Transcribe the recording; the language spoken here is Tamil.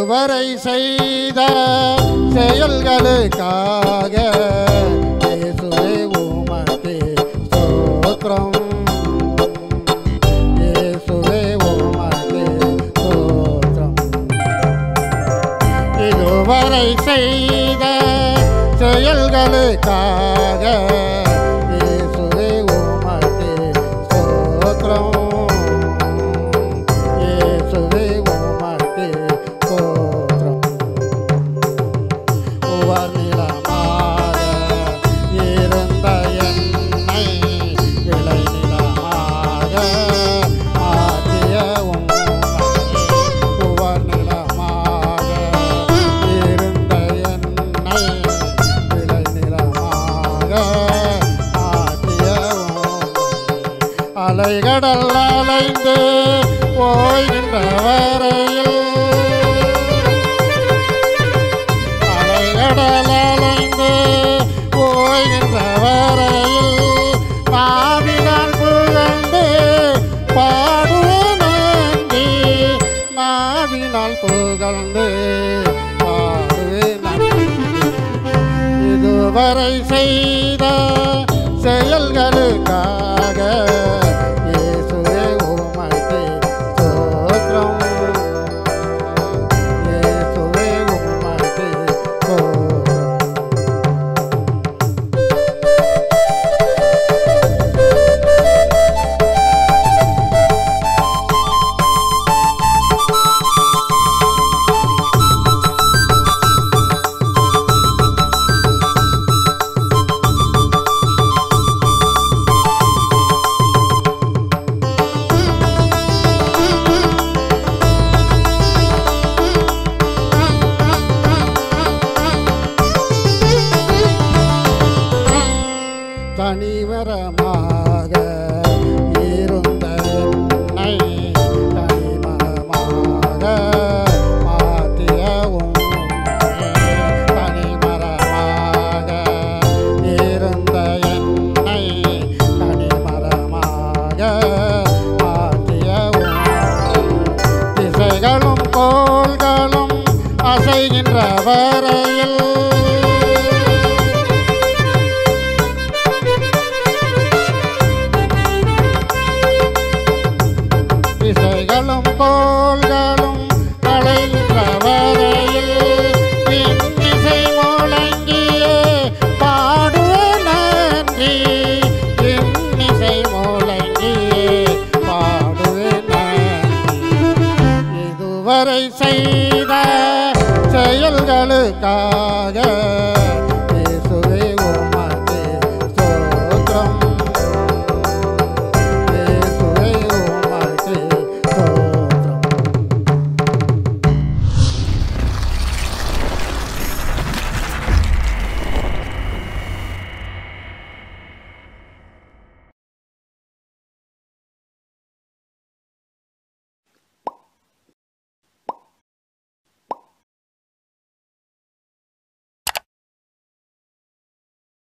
இதுவரை செய்த செயல்களுக்காக இயேசுவே உமக்கு ஸ்தோத்திரம் இயேசுவே உமக்கு ஸ்தோத்திரம் இதுவரை செய்த செயல்களுக்காக இயேசுவே உமக்கு ஸ்தோத்திரம் இயேசுவே உமக்கு ஸ்தோத்திரம் உவர்நிலமாக இருந்த என்னை விளைநிலமாக மாற்றிய உம்மை உவர்நிலமாக இருந்த என்னை விளைநிலமாக மாற்றிய உம்மை அலைகடல் அலைந்து ஓய்கின்ற வரையில் அலைகடல் அலைந்து ஓய்கின்ற வரையில் நாவினால் புகழ்ந்து பாடுவேன் நன்றி நாவினால் புகழ்ந்து பாடுவேன் நன்றி இதுவரை செய்த செயல்களுக்காக இயேசுவே உமக்கு ஸ்தோத்திரம் இயேசுவே உமக்கு ஸ்தோத்திரம் தனிவரமாக இருந்த என்னை தனிமரமாக மாற்றிய உம்மை தனிமரமாக இருந்த என்னை தனிமரமாக மாற்றிய உம்மை திசைகளும் கோள்களும் அசைகின்ற வரையில் திசைகளும் கோள்களும் அலைகின்ற வரையில் இன்னிசை முழங்கியே பாடுவேன் நன்றி இன்னிசை முழங்கியே பாடுவேன் நன்றி இதுவரை செய்த செயல்களுக்காக